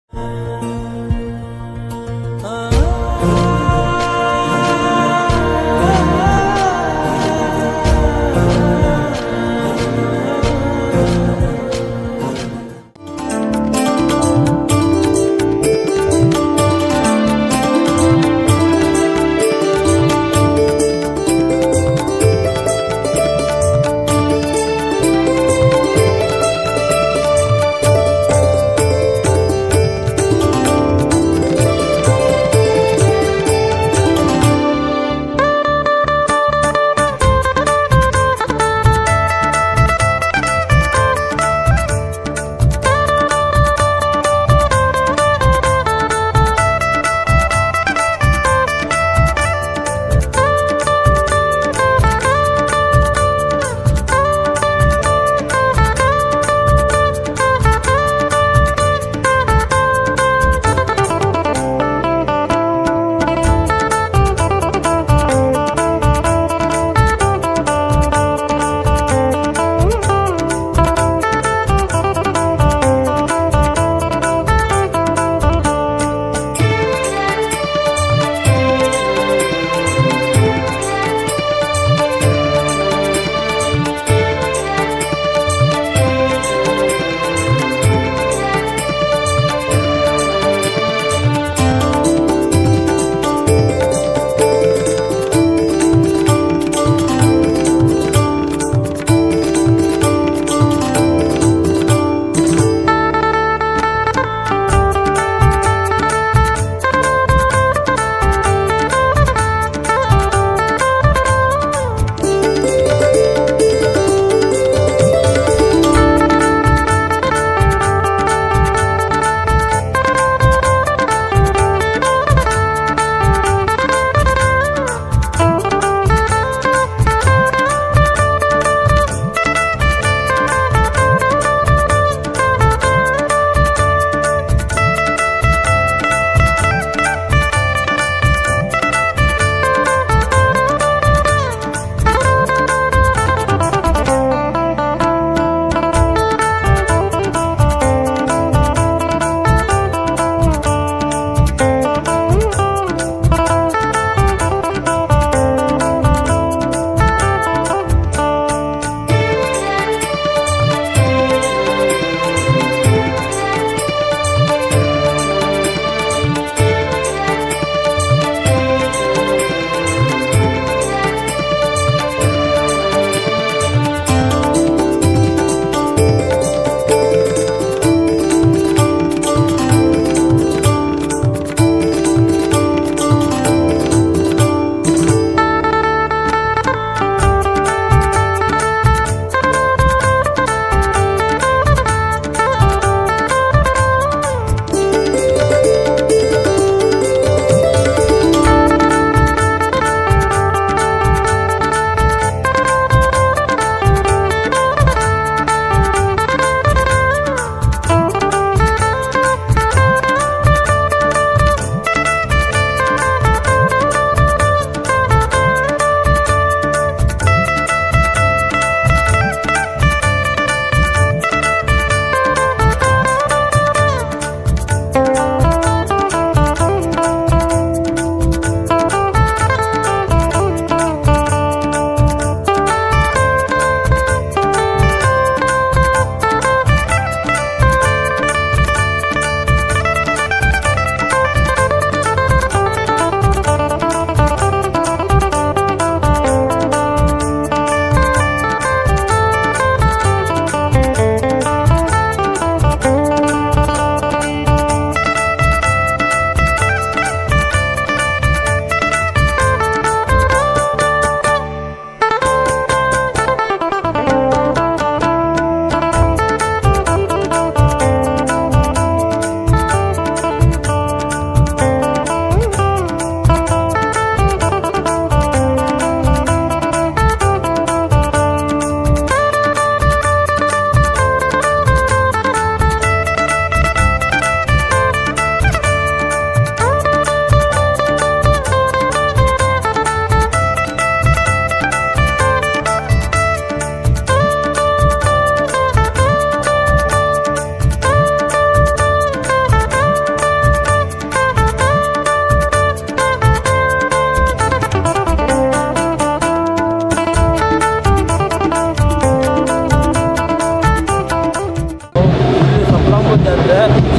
ಆ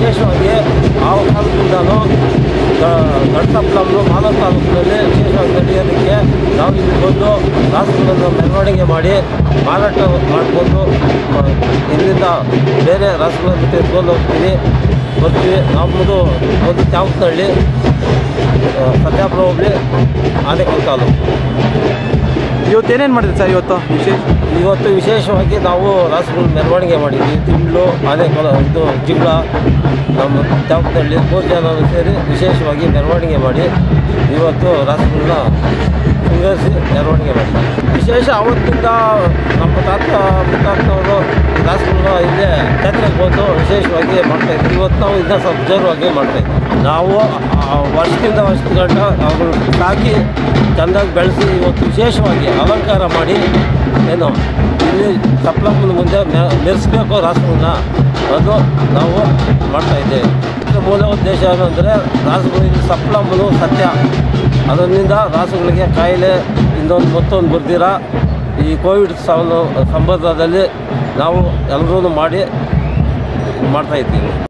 ವಿಶೇಷವಾಗಿ ಆ ಕಾಲದಿಂದನೂ ದೊಡ್ಡಪ್ಲಮ್ಮು ಮಾನವ ತಾಲೂಕಿನಲ್ಲಿ ವಿಶೇಷವಾಗಿ ನಡೆಯೋದಕ್ಕೆ ನಾವು ಇಲ್ಲಿ ಬಂದು ರಾಸುಗಳನ್ನು ಮೆರವಣಿಗೆ ಮಾಡಿ ಮಾರಾಟ ಮಾಡಿಕೊಂಡು ಇಲ್ಲಿಂದ ಬೇರೆ ರಾಸುಗಳನ್ನು ತೆಗೆದುಕೊಂಡು ಹೋಗ್ತೀವಿ ಬರ್ತೀವಿ ನಮ್ಮದು ಒಂದು ತ್ಯಾವನಹಳ್ಳಿ ಸತ್ಯಾಪುರ ಹೋಬಳಿ ಆನೆಕಲ್ ತಾಲೂಕು ಇವತ್ತು ಏನೇನು ಮಾಡಿದ್ರಿ ಸರ್ ಇವತ್ತು ವಿಶೇಷ ಇವತ್ತು ವಿಶೇಷವಾಗಿ ನಾವು ರಾಸುಗಳ ಮೆರವಣಿಗೆ ಮಾಡಿದ್ವಿ ತಿಂಗಳು ಆನೆಕಲ್ ಇದು ಜಿಗಳ ನಮ್ಮ ತ್ಯಾವನಹಳ್ಳಿ ಮೂರು ಜನ ಸೇರಿ ವಿಶೇಷವಾಗಿ ಮೆರವಣಿಗೆ ಮಾಡಿ ಇವತ್ತು ರಾಸುಗಳನ್ನ ಶೃಂಗರಿಸಿ ಮೆರವಣಿಗೆ ಮಾಡಿದ್ವಿ ವಿಶೇಷ ಅವತ್ತಿಂದ ನಮ್ಮ ತಾತ ಮುತ್ತಾತನವರು ಈ ರಾಸುಗಳನ್ನ ಇಲ್ಲೇ ಜಾತ್ರೆಗೆ ಬಂದು ವಿಶೇಷವಾಗಿ ಮಾಡ್ತಾಯಿದ್ವಿ ಇವತ್ತು ನಾವು ಇನ್ನೂ ಸ್ವಲ್ಪ ಜೋರವಾಗಿ ಮಾಡ್ತಾಯಿದ್ವಿ ನಾವು ಆ ವರ್ಷದಿಂದ ವರ್ಷಗಂಟ ಅವುಗಳು ಸಾಕಿ ಚೆಂದಾಗಿ ಬೆಳೆಸಿ ಇವತ್ತು ವಿಶೇಷವಾಗಿ ಅಲಂಕಾರ ಮಾಡಿ ಏನು ಇಲ್ಲಿ ಸಪ್ಲಮ್ಮನ ಮುಂದೆ ಮೆ- ಮೆರೆಸ್ಬೇಕು ರಾಸುಗಳನ್ನ ಅದು ನಾವು ಮಾಡ್ತಾಯಿದ್ದೇವೆ ಇದರ ಮೂಲ ಉದ್ದೇಶ ಏನಂದರೆ ರಾಸುಗಳು ಇಲ್ಲಿ ಸಪ್ಲಮ್ಮನು ಸತ್ಯ ಅದರಿಂದ ರಾಸುಗಳಿಗೆ ಕಾಯಿಲೆ ಇನ್ನೊಂದು ಮತ್ತೊಂದು ಬರ್ದಿರ ಈ ಕೋವಿಡ್ ಸಾವನ್ನು ಸಂಬಂಧದಲ್ಲಿ ನಾವು ಎಲ್ಲರೂ ಮಾಡಿ ಮಾಡ್ತಾಯಿದ್ದೀವಿ